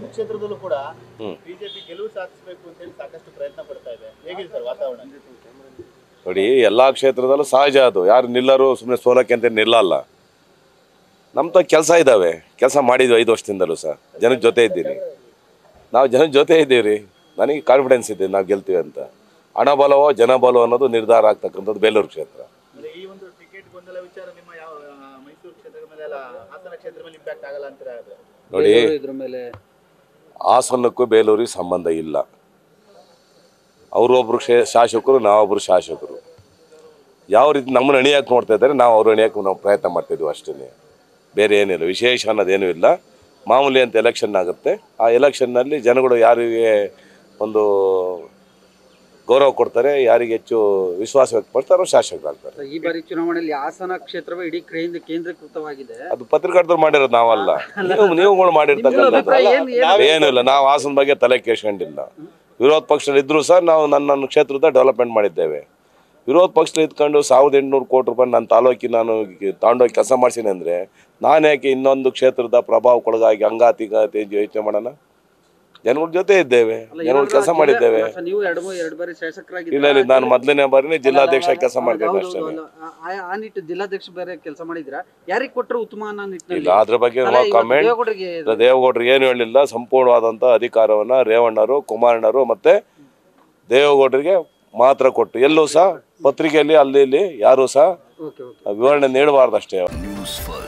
ಕ್ಷೇತ್ರದಲ್ಲೂ ಕೂಡ ಹ್ಮ್. ಬಿಜೆಪಿ ಗೆಲುವು ಸಾಧಿಸಬೇಕು ಅಂತ ಹೇಳಿ ಸಾಕಷ್ಟು ಪ್ರಯತ್ನ ಪಡ್ತಾ ಇದೆ ಹೇಗಿದೆ ಸರ್ ವಾತಾವರಣ ನೋಡಿ ಎಲ್ಲ ಕ್ಷೇತ್ರದಲ್ಲೂ ಸಹಜ ಅದು ಯಾರು ನಿಲ್ಲರು ಸುಮ್ಮನೆ ಸೋಲಕ್ಕೆ ಅಂತ ನಿಲ್ಲಲ್ಲ ನಮ್ಮ ತ ಕೆಲಸ ಇದ್ದಾವೆ ಕೆಲಸ ಮಾಡಿದ್ವಿ ಐದು ವರ್ಷದಿಂದಲೂ ಸಹ ಜನದ ಜೊತೆ ಇದ್ದೀನಿ ನಾವು ಜನದ ಜೊತೆ ಇದ್ದೀವಿ ರೀ ನನಗೆ ಕಾನ್ಫಿಡೆನ್ಸ್ ಇದೆ ನಾವು ಗೆಲ್ತೀವಿ ಅಂತ ಹಣ ಬಲವೋ ಜನ ಬಲವೋ ಅನ್ನೋದು ನಿರ್ಧಾರ ಆಗ್ತಕ್ಕಂಥದ್ದು ಬೇಲೂರು ಕ್ಷೇತ್ರ ಅಂದ್ರೆ ಈ ಒಂದು ಟಿಕೆಟ್ ಗೊಂದಲ ವಿಚಾರ ನಿಮ್ಮ ಯಾವ ಆ, ಮೈಸೂರು ಕ್ಷೇತ್ರದ ಮೇಲೆ ಅಲ್ಲ ಹಾಸನ ಕ್ಷೇತ್ರದ ಮೇಲೆ ಇಂಪ್ಯಾಕ್ಟ್ ಆಗಲ್ಲ ಅಂತೀರಾ ಅದು ನೋಡಿ ಇದ್ರ ಮೇಲೆ ಹಾಸನಕ್ಕೂ ಬೇಲೂರಿಗೆ ಸಂಬಂಧ ಇಲ್ಲ ಅವರೊಬ್ರು ಕ್ಷೇ ಶಾಸಕರು ನಾವೊಬ್ರು ಶಾಸಕರು ಯಾವ ರೀತಿ ನಮ್ಮನ್ನು ಎಣಿಯಕ್ಕೆ ನೋಡ್ತಾ ಇದ್ದಾರೆ ನಾವು ಅವ್ರು ಎಣಿಯಕ್ಕೆ ನಾವು ಪ್ರಯತ್ನ ಮಾಡ್ತಿದ್ವಿ ಅಷ್ಟೇ ಬೇರೆ ಏನಿಲ್ಲ ವಿಶೇಷ ಅನ್ನೋದೇನೂ ಇಲ್ಲ ಮಾಮೂಲಿ ಅಂತ ಎಲೆಕ್ಷನ್ ಆಗುತ್ತೆ ಆ ಎಲೆಕ್ಷನ್ನಲ್ಲಿ ಜನಗಳು ಯಾರಿಗೆ ಒಂದು ಗೌರವ ಕೊಡ್ತಾರೆ ಯಾರಿಗೆ ಹೆಚ್ಚು ವಿಶ್ವಾಸ ವ್ಯಕ್ತಪಡ್ತಾರೋ ಶಾಸಕರಾಗ್ತಾರೆ ಈ ಬಾರಿ ಚುನಾವಣೆಯಲ್ಲಿ ಹಾಸನ ಕ್ಷೇತ್ರವೇ ಇಡೀ ಕೇಂದ್ರ ಕೇಂದ್ರೀಕೃತವಾಗಿದೆ ಅದು ಪತ್ರಕರ್ತರು ಮಾಡಿರೋದು ನಾವಲ್ಲ ನೀವು ನೀವುಗಳು ಮಾಡಿರ್ತಕ್ಕಂಥದ್ದು ಅಭಿಪ್ರಾಯ ಏನ್- ಏನ್- ಏನಿಲ್ಲ ನಾವು ಹಾಸನ ಬಗ್ಗೆ ತಲೆ ಕೇಳ್ಕೊಂಡಿಲ್ಲ ವಿರೋಧ ಪಕ್ಷದಲ್ಲಿ ಇದ್ರೂ ಸಹ ನಾವು ನನ್ನ ನನ್ನ ಕ್ಷೇತ್ರದ ಡೆವಲಪ್ಮೆಂಟ್ ಮಾಡಿದ್ದೇವೆ ವಿರೋಧ ಪಕ್ಷದಲ್ಲಿ ಇದ್ಕೊಂಡು ಸಾವಿರದ ಎಂಟುನೂರು ಕೋಟಿ ರೂಪಾಯಿ ನನ್ನ ತಾಲೂಕಿಗೆ ನಾನು ತಗೊಂಡೋಗಿ ಕೆಲಸ ಮಾಡ್ತೀನಿ ಅಂದರೆ ನಾನು ಯಾಕೆ ಇನ್ನೊಂದು ಕ್ಷೇತ್ರದ ಪ್ರಭಾವಕ್ಕೊಳಗಾಗಿ ಹಂಗಾತಿ ಹಿಂಗಾತಿ ಯೋಚನೆ ಮಾಡೋಣ ಜನಗಳ ಜೊತೆ ಇದ್ದೇವೆ ಅಲ್ಲ, ಜನಗಳ ಏನಾದ್ರು ಕೆಲಸ ಆ ಮಾಡಿದ್ದೇವೆ ಜಿಲ್ಲೆ- ನೀವು ಎರಡು ಮೂ- ಎರಡು ಬಾರಿ ಶಾಸಕರಾಗಿದ್ದೀರಾ? ಇಲ್ಲ ಇಲ್ಲ ನಾನು ಮೊದಲನೇ ಬಾರಿನೇ ಜಿಲ್ಲಾಧ್ಯಕ್ಷ ಕೆಲಸ ಹೌದು, ಮಾಡಿದ್ದೇನೆ ಹೌದು, ಅಷ್ಟೇ ಹೌದು. ಆ- ಆ- ಆ ನಿಟ್ಟು ಜಿಲ್ಲಾಧ್ಯಕ್ಷ ಬೇರೆ ಕೆಲಸ ಮಾಡಿದ್ರ ಯಾರಿಗ್ ಕೊಟ್ಟರು ಉತ್ತಮ ಅನ್ನೋ ಇಲ್ಲ ನಿಟ್ಟಿನಲ್ಲಿ ಅದ್ರ ಬಗ್ಗೆ ಅಲ್ಲ, ನೋ ಇವತ್ತು ಕಮೆಂಟ್ ದೇವೇಗೌಡರಿಗೆ ಇದು- ದೇವೇಗೌಡರಿಗೆ ಏನು ಹೇಳಿಲ್ಲ ಸಂಪೂರ್ಣವಾದಂಥ ಅಧಿಕಾರವನ್ನು ರೇವಣ್ಣರು ಕುಮಾರಣ್ಣರು ಮತ್ತು ದೇವೇಗೌಡರಿಗೆ ಮಾತ್ರ ಕೊಟ್ಟು ಎಲ್ಲೂ ಸಹ ಪತ್ರಿಕೆಯಲ್ಲಿ ಅಲ್ಲಿ ಇಲ್ಲಿ ಯಾರೂ ಸಹ ಓಕೆ ಓಕೆ ವಿವರಣೆ ನೀಡಬಾರ್ದು ಅಷ್ಟೇ ನ್ಯೂಸ್ ಫಸ್ಟ್